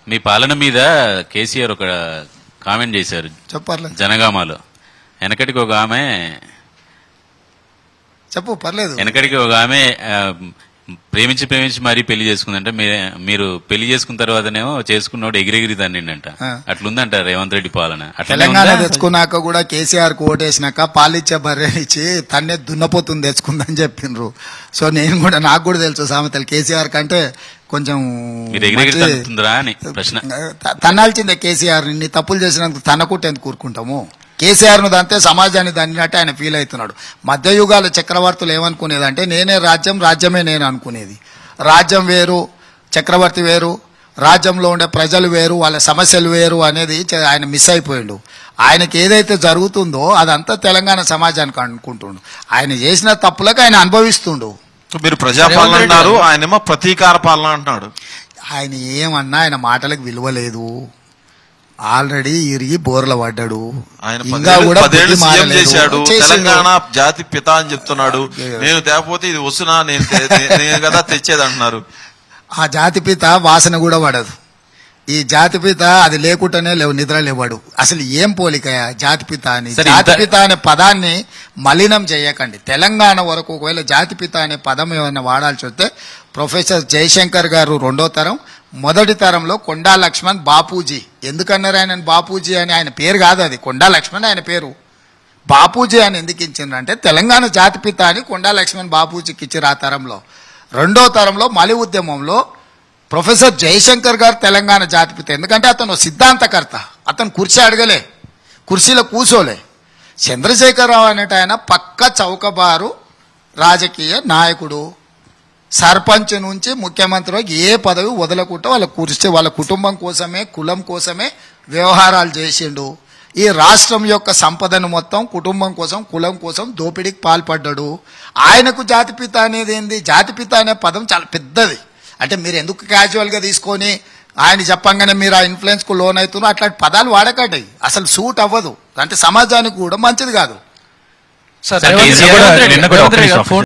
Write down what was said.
మీ పాలన మీద కేసీఆర్ ఒక కామెంట్ చేశారు చెప్పర్లేదు జనగామాలో వెనకటికి ఒక ఆమె చెప్పు పర్లేదు వెనకటికి ఒక ఆమె ఆ, ప్రేమించి ప్రేమించి మరీ పెళ్లి చేసుకుందంటే మీ- మీరు పెళ్లి చేసుకున్న తర్వాతనేమో చేసుకున్నోడు ఎగిరెగిరి తన్నిండంట ఆ. అట్లుందంట రేవంత్ రెడ్డి పాలన అట్లనే తెలంగాణ ఉందా? తెచ్చుకున్నాక కూడా కేసీఆర్ కు ఓటేసినాక పాలిచ్చే బర్రెనిచ్చి తన్నే దున్నపోతుంది తెచ్చుకుందని చెప్పిండ్రు సో నేను కూడా నాకు కూడా తెలుసు సామెతలు కేసీఆర్ కంటే కొంచెం మీరు ఎగిరెగిరి మంచి- తన్నుతుందిరా అని ప్రశ్న త- తన్నాల్సిందే కేసీఆర్ ఇన్ని తప్పులు చేసినందుకు తనకుంటే ఎందుకు కూరుకుంటాము కేసీఆర్ ను దంతే సమాజాన్ని దన్నినట్టే ఆయన ఫీల్ అవుతున్నాడు మధ్యయుగాల చక్రవర్తులు ఏమనుకునేదంటే నేనే రాజ్యం రాజ్యమే నేను అనుకునేది రాజ్యం వేరు చక్రవర్తి వేరు రాజ్యంలో ఉండే ప్రజలు వేరు వాళ్ళ సమస్యలు వేరు అనేది చ- ఆయన మిస్ అయిపోయిండు ఆయనకి ఏదైతే జరుగుతుందో అదంతా తెలంగాణ సమాజానికి అనుకుంటుండు ఆయన చేసిన తప్పులకు ఆయన అనుభవిస్తుండు సో మీరు ప్రజాపాలన అన్నారు ఆయనేమో ప్రతీకార పాలన అంటున్నాడు ఆయన ఏమన్నా ఆయన మాటలకు విలువ లేదు ఆల్రెడీ ఇరిగి బోర్ల పడ్డాడు ఆయన ఇంకా పదేళ్ళు కూడా పదేళ్ళు బుద్ధి సీఎం మారలేదు. చేశాడు చేసిండు. తెలంగాణ జాతి పిత అని చెప్తున్నాడు నేను తేకపోతే ఇది వస్తున్నా నేను తే- నే- నేను కదా తెచ్చేది అంటున్నారు ఆ జాతిపిత వాసన కూడా పడదు ఈ జాతిపిత అది లేకుండానే లేవు నిద్ర లేవాడు అసలు ఏం పోలిక జాతిపిత అని సరే, ఇంత- జాతిపిత అనే పదాన్ని మలినం చేయకండి తెలంగాణ వరకు ఒకవేళ జాతిపిత అనే పదం ఏమైనా వాడాల్సి వస్తే ప్రొఫెసర్ జయశంకర్ గారు రెండో తరం మొదటి తరంలో కొండా లక్ష్మణ్ బాపూజీ ఎందుకన్నారు ఆయన బాపూజీ అని ఆయన పేరు కాదు అది కొండా లక్ష్మణ్ ఆయన పేరు బాపూజీ అని ఎందుకు ఇచ్చిండ్రంటే తెలంగాణ జాతిపిత అని కొండా లక్ష్మణ్ బాపూజీకి ఇచ్చారు ఆ తరంలో రెండో తరంలో మలి ఉద్యమంలో ప్రొఫెసర్ జయశంకర్ గారు తెలంగాణ జాతిపిత ఎందుకంటే అతను సిద్ధాంతకర్త అతను కుర్చీ అడగలే కుర్చీలో కూసోలే చంద్రశేఖరరావు అనేట ఆయన పక్క చౌకబారు రాజకీయ నాయకుడు సర్పంచ్ నుంచి ముఖ్యమంత్రి వరకు ఏ పదవి వదలకుండా వాళ్ళ కుర్చీ వాళ్ళ కుటుంబం కోసమే కులం కోసమే వ్యవహారాలు చేసిండు ఈ రాష్ట్రం యొక్క సంపదను మొత్తం కుటుంబం కోసం కులం కోసం దోపిడీకి పాల్పడ్డాడు ఆయనకు జాతిపిత అనేది ఏంది జాతిపిత అనే పదం చాలా పెద్దది అంటే మీరు ఎందుకు క్యాజువల్గా తీసుకొని ఆయన చెప్పంగానే మీరు ఆ ఇన్ఫ్లుయెన్స్కు లోన్ అవుతున్నారు అట్లాంటి పదాలు వాడకండి అసలు సూట్ అవ్వదు అంటే సమాజానికి కూడా మంచిది కాదు సార్ సార్, రేవంత్ కేసీఆర్ రేవంత్ నిన్న రెడ్డి కూడా రేవంత్ ఒక రెడ్డి గారు నిమిషం. ఫోన్